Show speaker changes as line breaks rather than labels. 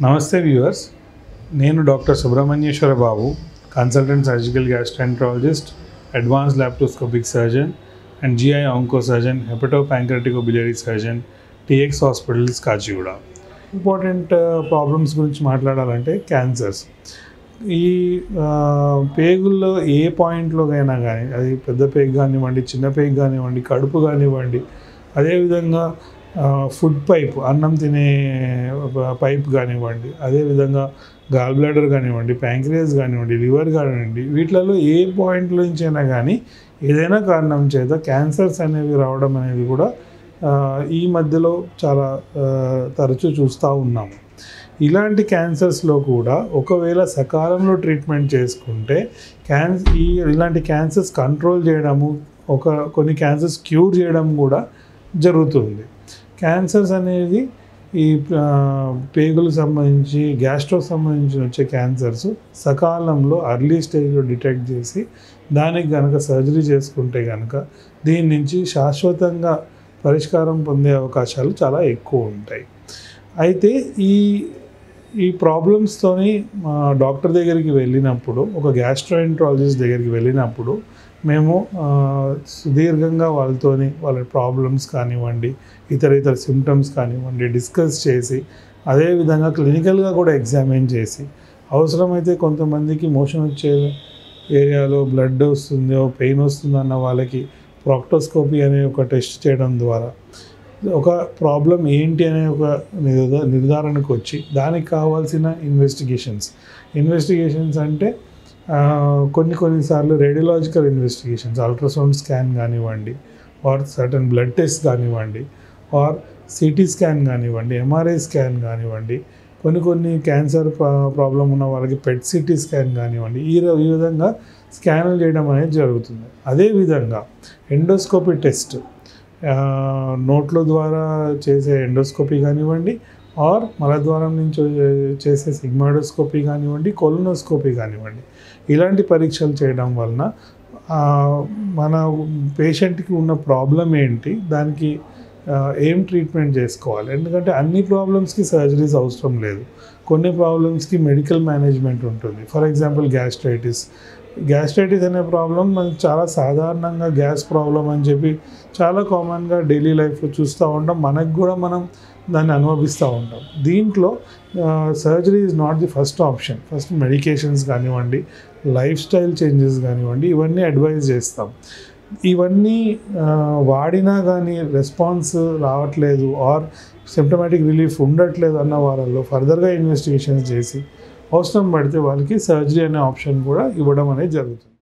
నమస్తే వ్యూవర్స్ నేను doctor Subrahmanyeswara Babu consultant surgical gastroenterologist advance laparoscopic surgeon and GI onco surgeon hepato pancreatico biliary surgeon TX hospitals Kachiguda important problems గురించి మాట్లాడాలంటే cancers ఈ ఆ, పేగుల్లో ఏ పాయింట్లోకైనా కానీ అది పెద్ద పేగు కానివ్వండి చిన్న పేగు కానివ్వండి కడుపు కానివ్వండి అదేవిధంగా ఆ, ఫుడ్ పైప్ అన్నం తినే ప- పైప్ కానివ్వండి అదేవిధంగా గాల్ బ్లాడర్ కానివ్వండి ప్యాంక్రియాస్ కానివ్వండి లివర్ కానివ్వండి వీటిలలో ఏ పాయింట్ నుంచి అయినా కానీ ఏదైనా కారణం చేత క్యాన్సర్స్ అనేవి రావడం అనేది కూడా ఆ, ఈ మధ్యలో చాలా ఆ, తరచూ చూస్తూ ఉన్నాము ఇలాంటి క్యాన్సర్స్లో కూడా ఒకవేళ సకాలంలో ట్రీట్మెంట్ చేసుకుంటే క్యాన్ ఈ ఇలాంటి క్యాన్సర్స్ కంట్రోల్ చేయడము ఒక కొన్ని క్యాన్సర్స్ క్యూర్ చేయడం కూడా జరుగుతుంది క్యాన్సర్స్ అనేది ఈ ఆ, పేగులకు సంబంధించి గ్యాస్ట్రోకి సంబంధించి వచ్చే క్యాన్సర్స్ సకాలంలో అర్లీ స్టేజ్లో డిటెక్ట్ చేసి దానికి కనుక సర్జరీ చేసుకుంటే కనుక దీని నుంచి శాశ్వతంగా పరిష్కారం పొందే అవకాశాలు చాలా ఎక్కువ ఉంటాయి అయితే ఈ ఈ ప్రాబ్లమ్స్తోని మా డాక్టర్ దగ్గరికి వెళ్ళినప్పుడు ఒక గ్యాస్ట్రోఎంట్రాలజిస్ట్ దగ్గరికి వెళ్ళినప్పుడు మేము ఆ, సుదీర్ఘంగా వాళ్ళతోని వాళ్ళ ప్రాబ్లమ్స్ కానివ్వండి ఇతర ఇతర సిమ్టమ్స్ కానివ్వండి డిస్కస్ చేసి అదేవిధంగా క్లినికల్గా కూడా ఎగ్జామిన్ చేసి అవసరమైతే కొంతమందికి మోషన్ వచ్చే ఏరియాలో బ్లడ్ వస్తుందో పెయిన్ వస్తుందో అన్న వాళ్ళకి ప్రాక్టోస్కోపీ అనే ఒక టెస్ట్ చేయడం ద్వారా ఒక ప్రాబ్లం ఏంటి అనే ఒక నిర్ధా- నిర్ధారణకు వచ్చి దానికి కావాల్సిన ఇన్వెస్టిగేషన్స్ ఇన్వెస్టిగేషన్స్ అంటే ఆ, కొన్ని కొన్నిసార్లు రేడియలాజికల్ ఇన్వెస్టిగేషన్స్ అల్ట్రాసౌండ్ స్కాన్ కానివ్వండి ఆర్ సర్టన్ బ్లడ్ టెస్ట్ కానివ్వండి ఆర్ సిటీ స్కాన్ కానివ్వండి ఎంఆర్ఐ స్కాన్ కానివ్వండి కొన్ని కొన్ని క్యాన్సర్ ప్రాబ్లం ఉన్న వాళ్ళకి పెట్ సిటీ స్కాన్ కానివ్వండి ఈ ర- ఈ విధంగా స్కాన్లు చేయడం అనేది జరుగుతుంది అదేవిధంగా ఎండోస్కోపీ టెస్ట్ ఆ, నోట్ల ద్వారా చేసే ఎండోస్కోపీ కానివ్వండి ఆర్ మలద్వారం నుంచి చే- చేసే సిగ్మాడోస్కోపీ కానివ్వండి కొలనోస్కోపీ కానివ్వండి ఇలాంటి పరీక్షలు చేయడం వలన ఆ, మన పేషెంట్కి ఉన్న ప్రాబ్లం ఏంటి దానికి ఆ, ఏం ట్రీట్మెంట్ చేసుకోవాలి ఎందుకంటే అన్ని ప్రాబ్లమ్స్కి సర్జరీస్ అవసరం లేదు కొన్ని ప్రాబ్లమ్స్కి మెడికల్ మేనేజ్మెంట్ ఉంటుంది ఫర్ ఎగ్జాంపుల్ గ్యాస్ట్రైటిస్ గ్యాస్ట్రైటిస్ అనే ప్రాబ్లం మనకి చాలా సాధారణంగా గ్యాస్ ప్రాబ్లం అని చెప్పి చాలా కామన్గా డైలీ లైఫ్లో చూస్తూ ఉంటాం మనకు కూడా మనం దాన్ని అనుభవిస్తూ ఉంటాం దీంట్లో surgery is not the first option first medications కానివ్వండి లైఫ్ స్టైల్ చేంజెస్ కానివ్వండి ఇవన్నీ అడ్వైజ్ చేస్తాం ఇవన్నీ ఆ, వాడినా కానీ రెస్పాన్స్ రావట్లేదు ఆర్ సిమ్టమాటిక్ రిలీఫ్ ఉండట్లేదు అన్న వాళ్ళల్లో ఫర్దర్గా ఇన్వెస్టిగేషన్స్ చేసి అవసరం పడితే వాళ్ళకి సర్జరీ అనే ఆప్షన్ కూడా ఇవ్వడం అనేది జరుగుతుంది